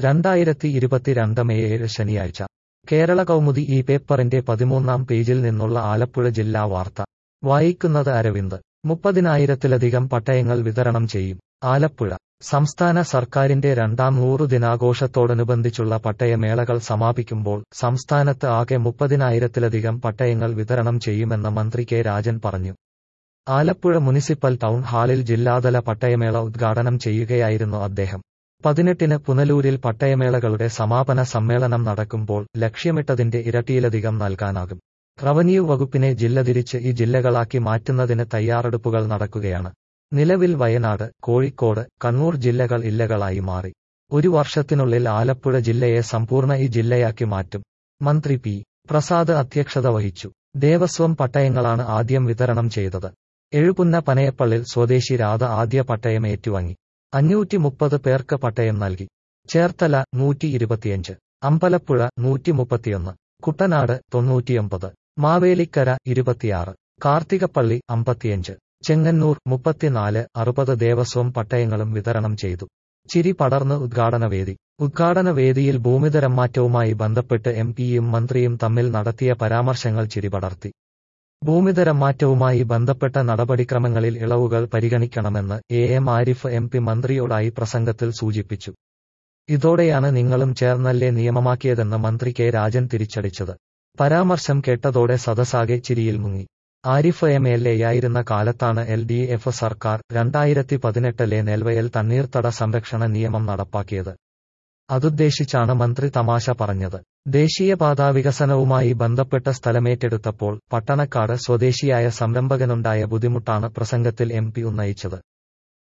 രണ്ടായിരത്തി ഇരുപത്തിരണ്ട് മെയ് ഏഴ് ശനിയാഴ്ച കേരള കൗമുദി ഈ പേപ്പറിന്റെ പതിമൂന്നാം പേജിൽ നിന്നുള്ള ആലപ്പുഴ ജില്ലാ വാർത്ത വായിക്കുന്നത് അരവിന്ദ് മുപ്പതിനായിരത്തിലധികം പട്ടയങ്ങൾ വിതരണം ചെയ്യും ആലപ്പുഴ സംസ്ഥാന സർക്കാരിന്റെ രണ്ടാം നൂറു ദിനാഘോഷത്തോടനുബന്ധിച്ചുള്ള പട്ടയമേളകൾ സമാപിക്കുമ്പോൾ സംസ്ഥാനത്ത് ആകെ മുപ്പതിനായിരത്തിലധികം പട്ടയങ്ങൾ വിതരണം ചെയ്യുമെന്ന് മന്ത്രി കെ രാജൻ പറഞ്ഞു ആലപ്പുഴ മുനിസിപ്പൽ ടൗൺ ഹാളിൽ ജില്ലാതല പട്ടയമേള ഉദ്ഘാടനം ചെയ്യുകയായിരുന്നു അദ്ദേഹം പതിനെട്ടിന് പുനലൂരിൽ പട്ടയമേളകളുടെ സമാപന സമ്മേളനം നടക്കുമ്പോൾ ലക്ഷ്യമിട്ടതിന്റെ ഇരട്ടിയിലധികം നൽകാനാകും റവന്യൂ വകുപ്പിനെ ജില്ല തിരിച്ച് ഈ ജില്ലകളാക്കി മാറ്റുന്നതിന് തയ്യാറെടുപ്പുകൾ നടക്കുകയാണ് നിലവിൽ വയനാട് കോഴിക്കോട് കണ്ണൂർ ജില്ലകൾ ഇല്ലകളായി മാറി ഒരു വർഷത്തിനുള്ളിൽ ആലപ്പുഴ ജില്ലയെ സമ്പൂർണ്ണ ഈ ജില്ലയാക്കി മാറ്റും മന്ത്രി പി പ്രസാദ് അധ്യക്ഷത വഹിച്ചു ദേവസ്വം പട്ടയങ്ങളാണ് ആദ്യം വിതരണം ചെയ്തത് എഴുപുന്ന പനയപ്പള്ളിൽ സ്വദേശി രാധ ആദ്യ പട്ടയം ഏറ്റുവാങ്ങി അഞ്ഞൂറ്റി മുപ്പത് പേർക്ക് പട്ടയം നൽകി ചേർത്തല നൂറ്റി ഇരുപത്തിയഞ്ച് അമ്പലപ്പുഴ നൂറ്റി മുപ്പത്തിയൊന്ന് കുട്ടനാട് തൊണ്ണൂറ്റിയൊമ്പത് മാവേലിക്കര ഇരുപത്തിയാറ് കാർത്തികപ്പള്ളി അമ്പത്തിയഞ്ച് ചെങ്ങന്നൂർ മുപ്പത്തിനാല് അറുപത് ദേവസ്വം പട്ടയങ്ങളും വിതരണം ചെയ്തു ചിരി പടർന്ന് ഉദ്ഘാടനവേദി ഉദ്ഘാടനവേദിയിൽ ഭൂമിതരംമാറ്റവുമായി ബന്ധപ്പെട്ട് എം പിയും മന്ത്രിയും തമ്മിൽ നടത്തിയ പരാമർശങ്ങൾ ചിരിപടർത്തി ഭൂമിതരംമാറ്റവുമായി ബന്ധപ്പെട്ട നടപടിക്രമങ്ങളിൽ ഇളവുകൾ പരിഗണിക്കണമെന്ന് A M Ariff M P മന്ത്രിയോടായി പ്രസംഗത്തിൽ സൂചിപ്പിച്ചു ഇതോടെയാണ് നിങ്ങളും ചേർന്നല്ലേ നിയമമാക്കിയതെന്ന് മന്ത്രി കെ രാജൻ തിരിച്ചടിച്ചത് പരാമർശം കേട്ടതോടെ സദസാകെ ചിരിയിൽ മുങ്ങി ആരിഫ് എം എൽ എയായിരുന്ന കാലത്താണ് എൽ ഡി എഫ് സർക്കാർ രണ്ടായിരത്തി പതിനെട്ടിലെ നെൽവയൽ തണ്ണീർത്തട സംരക്ഷണ നിയമം നടപ്പാക്കിയത് അതുദ്ദേശിച്ചാണ് മന്ത്രി തമാശ പറഞ്ഞത് ദേശീയപാതാ വികസനവുമായി ബന്ധപ്പെട്ട സ്ഥലമേറ്റെടുത്തപ്പോൾ പട്ടണക്കാട് സ്വദേശിയായ സംരംഭകനുണ്ടായ ബുദ്ധിമുട്ടാണ് പ്രസംഗത്തിൽ എം പി ഉന്നയിച്ചത്